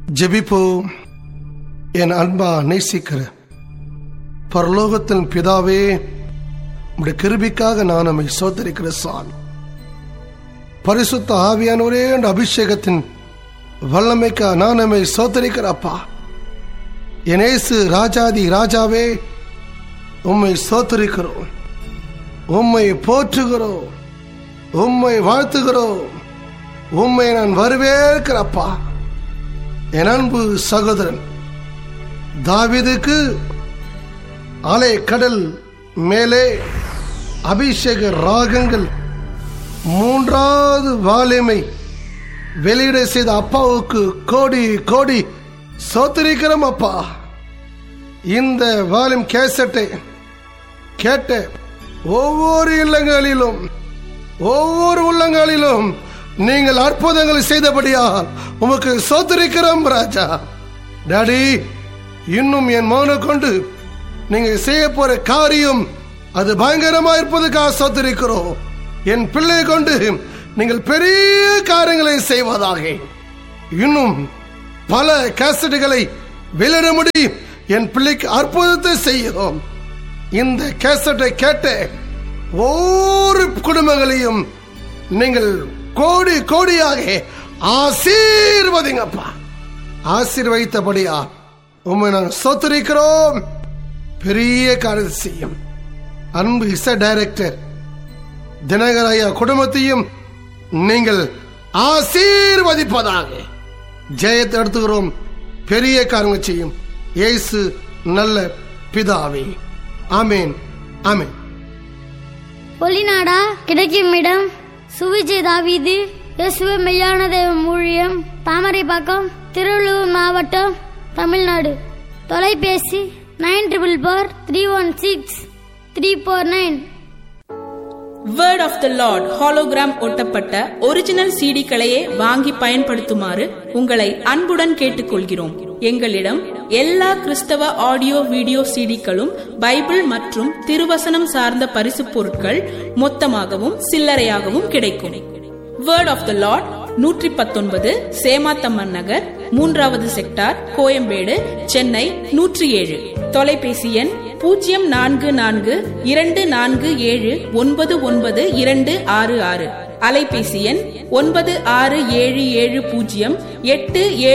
ஜெபிப்போம் என் அன்பா நேசிக்கிற பரலோகத்தின் பிதாவே உடைய கிருபிக்காக நான் நம்மை சோதரிக்கிற சாமி பரிசுத்த ஆவியானவரே என்ற அபிஷேகத்தின் வல்லமைக்கா நான் நம்மை சோதரிக்கிற அப்பா எனேசு ராஜாதி ராஜாவே உம்மை சோத்தரிக்கிறோம் உம்மை போற்றுகிறோம் உம்மை வாழ்த்துகிறோம் உம்மை நான் வரவேற்கிறப்பா என் அன்பு சகோதரன் தாவிதுக்கு அலை கடல் மேலே அபிஷேக ராகங்கள் மூன்றாவது வாலிமை வெளியிட செய்த அப்பாவுக்கு கோடி கோடி சோத்திரிக்கிறோம் அப்பா இந்த வாலிம் கேசட்டை கேட்ட ஒவ்வொரு இல்லங்களிலும் ஒவ்வொரு உள்ளங்களிலும் நீங்கள் அற்புதங்களை செய்தபடியால் உமக்கு சோதரிக்கிறோம் ராஜா டாடி இன்னும் என் மௌன கொண்டு நீங்க செய்ய போற காரியம் அது பயங்கரமா இருப்பதுக்காக சோதரிக்கிறோம் என் பிள்ளை கொண்டு நீங்கள் பெரிய காரியங்களை செய்வதாக இன்னும் பல கேசட்டுகளை வெளியிட முடியும் என் பிள்ளைக்கு அற்புதத்தை செய்யும் இந்த கேசட்டை கேட்ட ஒவ்வொரு குடும்பங்களையும் நீங்கள் கோடி கோடியாக ஆசீர்வதிங்கப்பா ஆசீர்வதித்தபடியா உண்மை நாங்கள் சொத்துரிக்கிறோம் பெரிய காரியத்தை செய்யும் அன்பு இசை டைரக்டர் தினகர் ஐயா குடும்பத்தையும் நீங்கள் ஆசீர்வதிப்பதாக ஜெயத்தை எடுத்துக்கிறோம் பெரிய காரியங்கள் செய்யும் இயேசு நல்ல பிதாவே ஆமேன் ஆமேன் ஒளிநாடா கிடைக்கும் இடம் சுவிஜய் தாவீது இயேசுவ மெய்யான தெய்வம் ஊழியம் தாமரைப்பாக்கம் திருவள்ளூர் மாவட்டம் தமிழ்நாடு தொலைபேசி nine triple four three one six three four nine word of the Lord hologram ஒட்டப்பட்ட ஒரிஜினல் சிடிக்களையே வாங்கி பயன்படுத்துமாறு உங்களை அன்புடன் கேட்டுக்கொள்கிறோம் எங்களிடம் எல்லா கிறிஸ்தவ ஆடியோ வீடியோ சிடிக்களும் பைபிள் மற்றும் திருவசனம் சார்ந்த பரிசு பொருட்கள் மொத்தமாகவும் சில்லறையாகவும் கிடைக்கும் வேர்ட் ஆஃப் த லார்ட் நூற்றி பத்தொன்பது சேமாத்தம்மன் நகர் மூன்றாவது செக்டார் கோயம்பேடு சென்னை நூற்றி ஏழு தொலைபேசி எண் பூஜ்ஜியம் நான்கு நான்கு இரண்டு நான்கு ஏழு ஒன்பது ஒன்பது இரண்டு ஆறு ஆறு அலைபேசி எண் ஒன்பது ஆறு ஏழு ஏழு பூஜ்ஜியம் எட்டு ஏழு